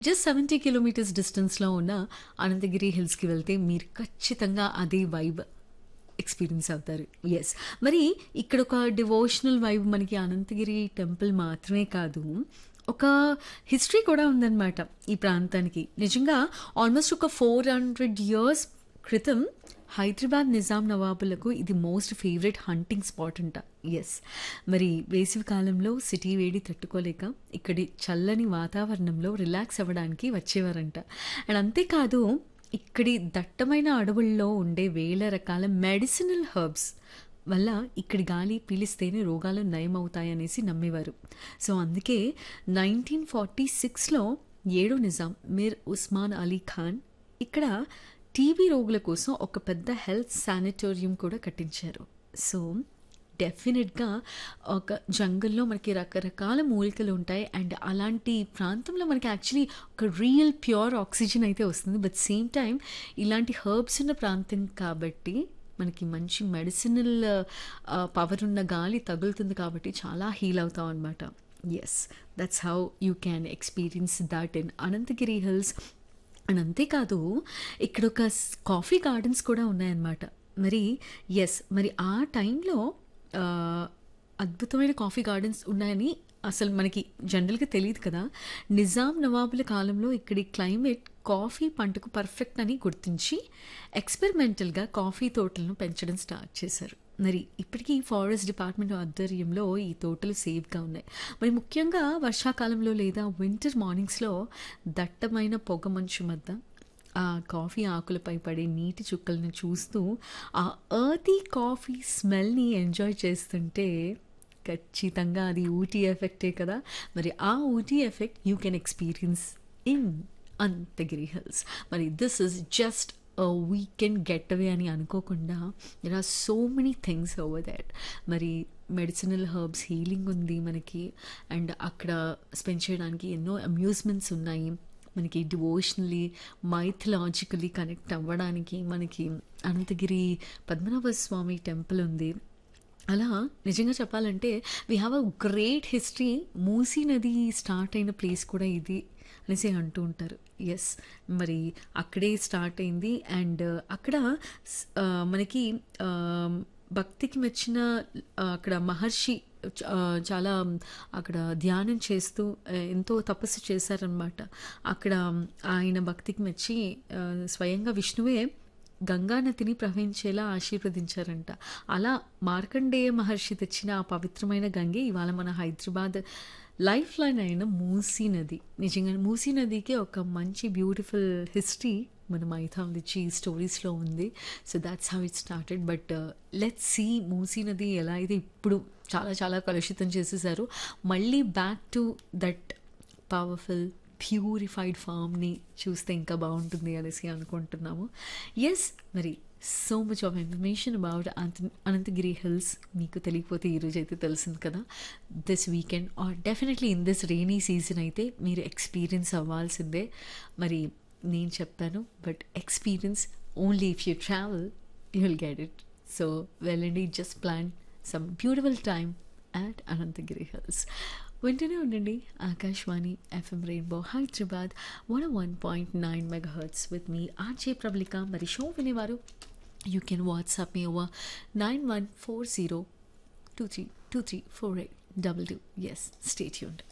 Just 70 kilometres డిస్టెన్స్‌లో ఉన్న అనంతగిరి హిల్స్‌కి వెళ్తే మీరు ఖచ్చితంగా అదే వైబ్ ఎక్స్‌పీరియన్స్ అవుతారు. యెస్. మరి ఇక్కడొక డివోషనల్ వైబ్ మనకి అనంతగిరి టెంపుల్ మాత్రమే కాదు. ఒక హిస్టరీ కూడా ఉందనమాట ఈ ప్రాంతానికి. నిజంగా ఆల్మోస్ట్ ఒక 400 ఇయర్స్ క్రితం హైదరాబాద్ నిజాం నవాబులకు ఇది మోస్ట్ ఫేవరెట్ హంటింగ్ స్పాట్ అంట. యెస్. మరి వేసవి కాలంలో సిటీ వేడి తట్టుకోలేక ఇక్కడి చల్లని వాతావరణంలో రిలాక్స్ అవ్వడానికి వచ్చేవారంట. అండ్ అంతేకాదు ఇక్కడి దట్టమైన అడవుల్లో ఉండే వేల రకాల మెడిసినల్ హెర్బ్స్ వల్ల ఇక్కడి గాలి పీలిస్తేనే రోగాలు నయమవుతాయనేసి నమ్మేవారు. సో అందుకే 1946లో ఏడో నిజాం మీర్ ఉస్మాన్ అలీ ఖాన్ ఇక్కడ టీబీ రోగుల కోసం ఒక పెద్ద హెల్త్ శానిటోరియం కూడా కట్టించారు. సో డెఫినిట్‌గా ఒక జంగల్‌లో మనకి రకరకాల మూలికలు ఉంటాయి. అండ్ అలాంటి ప్రాంతంలో మనకి యాక్చువల్లీ ఒక రియల్ ప్యూర్ ఆక్సిజన్ అయితే వస్తుంది. బట్ సేమ్ టైమ్ ఇలాంటి హెర్బ్స్ ఉన్న ప్రాంతం కాబట్టి మనకి మంచి మెడిసినల్ ఆహ్, పవర్ ఉన్న గాలి తగులుతుంది కాబట్టి చాలా హీల్ అవుతాం అనమాట. Yes. That's how you can experience that in Ananthagiri hills. And అంతేకాదు ఇక్కడొక స్ కాఫీ గార్డెన్స్ కూడా ఉన్నాయన్నమాట. మరి యెస్. మరి ఆ టైంలో ఆహ్, అద్భుతమైన కాఫీ గార్డెన్స్ ఉన్నాయని అసలు మనకి జనరల్‌గా తెలీదు కదా! నిజాం నవాబుల కాలంలో ఇక్కడి క్లైమేట్ కాఫీ పంటకు పర్ఫెక్ట్ అని గుర్తించి ఎక్స్‌పెరిమెంటల్‌గా కాఫీ తోటలను పెంచడం స్టార్ట్ చేశారు. మరి ఇప్పటికీ ఫారెస్ట్ డిపార్ట్మెంట్ ఆధ్వర్యంలో ఈ తోటలు సేఫ్‌గా ఉన్నాయి. మరి ముఖ్యంగా వర్షాకాలంలో లేదా వింటర్ మార్నింగ్స్‌లో దట్టమైన పొగమంచు మధ్య ఆ కాఫీ ఆకులపై పడే నీటి చుక్కలను చూస్తూ ఆ ఎర్తీ కాఫీ స్మెల్‌ని ఎంజాయ్ చేస్తుంటే ఖచ్చితంగా అది ఊటీ ఎఫెక్టే కదా! మరి ఆ Ooty effect you can experience in Ananthagiri hills. మరి this is just a weekend getaway అని అనుకోకుండా there are so many things over there. మరి మెడిసినల్ హెర్బ్స్ హీలింగ్ ఉంది మనకి. అండ్ అక్కడ స్పెండ్ చేయడానికి ఎన్నో అమ్యూజ్మెంట్స్ ఉన్నాయి. మనకి డివోషనల్లీ, మైథలాజికల్లీ కనెక్ట్ అవ్వడానికి మనకి అనంతగిరి పద్మనాభ స్వామి టెంపుల్ ఉంది. అలా నిజంగా చెప్పాలంటే we have a great history. Musi నది స్టార్ట్ అయిన ప్లేస్ కూడా ఇది అనేసి అంటూ ఉంటారు. యెస్. మరి అక్కడే స్టార్ట్ అయింది. అండ్ అక్కడ స్ ఆహ్, మనకి ఆహ్, భక్తికి మెచ్చిన ఆహ్, అక్కడ మహర్షి చ ఆహ్, చాలా అక్కడ ధ్యానం చేస్తూ ఆహ్, ఎంతో తపస్సు చేశారనమాట. అక్కడ ఆయన భక్తికి మెచ్చి ఆహ్, స్వయంగా విష్ణువే గంగా నదిని ప్రవహించేలా ఆశీర్వదించారంట. అలా మార్కండేయ మహర్షి తెచ్చిన ఆ పవిత్రమైన గంగే ఇవాళ మన హైదరాబాద్ లైఫ్ లైన్ అయిన మూసీ నది. నిజంగా మూసీ నదికి ఒక మంచి బ్యూటిఫుల్ హిస్టరీ మన మైథాలజీ స్టోరీస్‌లో ఉంది. So that's how it started. But let's see Musi నది ఎలా అయితే ఇప్పుడు చాలా చాలా కలుషితం చేసేసారు. మళ్ళీ back to that powerful purified ఫామ్‌ని చూస్తే ఇంకా బావుంటుంది అనేసి అనుకుంటున్నాము. యెస్. మరి so much of information about అంత అనంతగిరి హిల్స్ మీకు తెలియకపోతే ఈరోజైతే తెలిసింది కదా! This weekend or definitely in this rainy season అయితే మీరు ఎక్స్‌పీరియన్స్ అవ్వాల్సిందే. మరి నేను చెప్పాను. But experience only if you travel you will get it. So వెళ్ళండి. Just plan some beautiful time at Ananthagiri hills. వింటూనే ఉండండి Akashvani FM rainbow Hyderabad 101.9 megahertz with me RJ Prabalika. మరి షో వినేవారు you can WhatsApp me over 914023234822. Yes. Stay tuned.